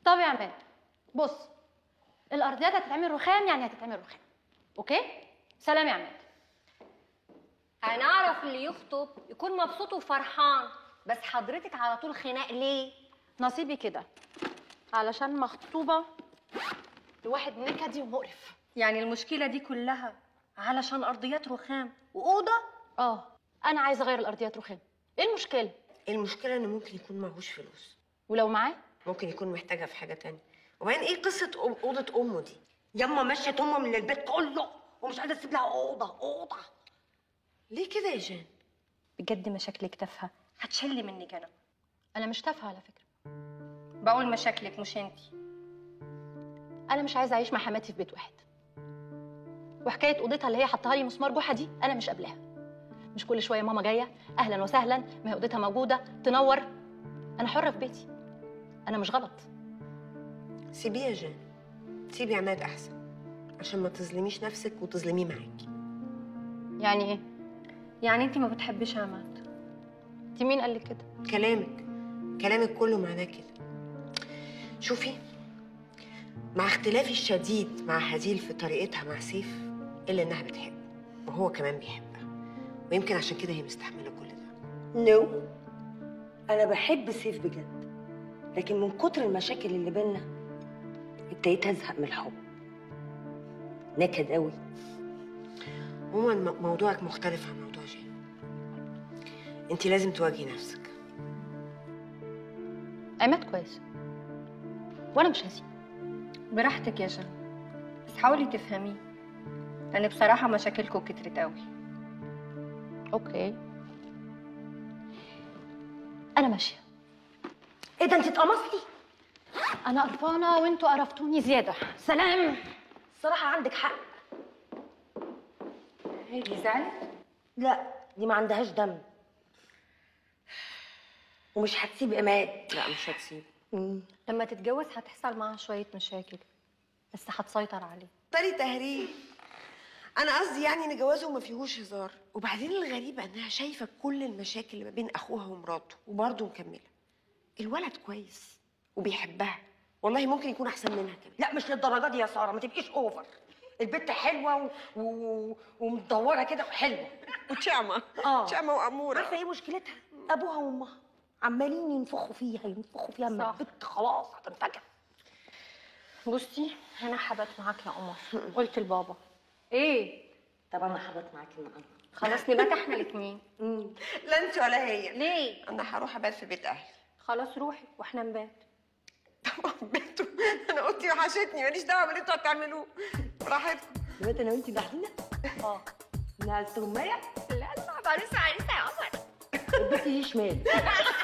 طب يا عماد بص الارضيات هتتعمل رخام يعني هتتعمل رخام اوكي سلام يا عماد هنعرف اللي يخطب يكون مبسوط وفرحان بس حضرتك على طول خناق ليه نصيبي كده علشان مخطوبه لواحد نكدي ومقرف يعني المشكله دي كلها علشان ارضيات رخام واوضه اه انا عايزه اغير الارضيات رخام ايه المشكله المشكله انه ممكن يكون معهوش فلوس ولو معاه ممكن يكون محتاجها في حاجه تانية وبعدين ايه قصه أم اوضه امه دي يما مشيت امه من البيت كله ومش قادره تسيب لها اوضه اوضه ليه كده يا جان بجد مشاكلك تافهه هتشلي منك انا انا مش تافهه على فكره بقول مشاكلك مش انتي انا مش عايزه اعيش مع حماتي في بيت واحد وحكايه اوضتها اللي هي حطها لي مسمار جحا دي انا مش قابلاها مش كل شويه ماما جايه اهلا وسهلا ما هي اوضتها موجوده تنور انا حره في بيتي انا مش غلط سيبيه يا جان سيبي عماد احسن عشان ما تظلميش نفسك وتظلميه معاكي يعني ايه يعني انتي ما بتحبيش عماد انت مين قال لك كده كلامك كلامك كله معناه كده شوفي مع اختلافي الشديد مع هزيل في طريقتها مع سيف الا انها بتحبه وهو كمان بيحبها ويمكن عشان كده هي مستحمله كل ده نو انا بحب سيف بجد لكن من كتر المشاكل اللي بينا ابتديت ازهق من الحب نكد قوي عموما م- موضوعك مختلف عن موضوع جان انت لازم تواجهي نفسك عماد كويس وانا مش هسيب براحتك يا جان بس حاولي تفهميه لان بصراحه مشاكلكم كترت قوي اوكي انا ماشيه ايه ده انت اتقمصتي انا قرفانه وانتوا قرفتوني زياده سلام الصراحه عندك حق هي دي زعلت لا دي ما عندهاش دم ومش هتسيب عماد لا مش هتسيب لما تتجوز هتحصل معاها شويه مشاكل بس هتسيطر عليه بطلي تهريج انا قصدي يعني ان جوازهم ما فيهوش هزار وبعدين الغريبه انها شايفه كل المشاكل اللي ما بين اخوها ومراته وبرضه مكمله الولد كويس وبيحبها والله ممكن يكون احسن منها كمان لا مش للدرجه دي يا ساره ما تبقيش اوفر البنت حلوه و... و... ومدوره كده وحلوه وشامه اه شامه واموره عارفه ايه مشكلتها ابوها وامها عمالين ينفخوا فيها ينفخوا فيها من صح. البنت خلاص هتنفجر بصي انا حبت معاك يا قمر قلت لبابا ايه طب انا حبت معاكي النهارده خلاص نبات احنا الاثنين لا انت ولا هي ليه انا هروح ابات في بيت اهلي خلاص روحي واحنا نبات طبعا بيته انا اوضتي وحشتني ماليش دعوه باللي انتوا هتعملوه براحتكم دلوقتي انا وانتي لوحدنا اه نهار السمية لا لا عروسه عريسه يا قمر البنت دي شمال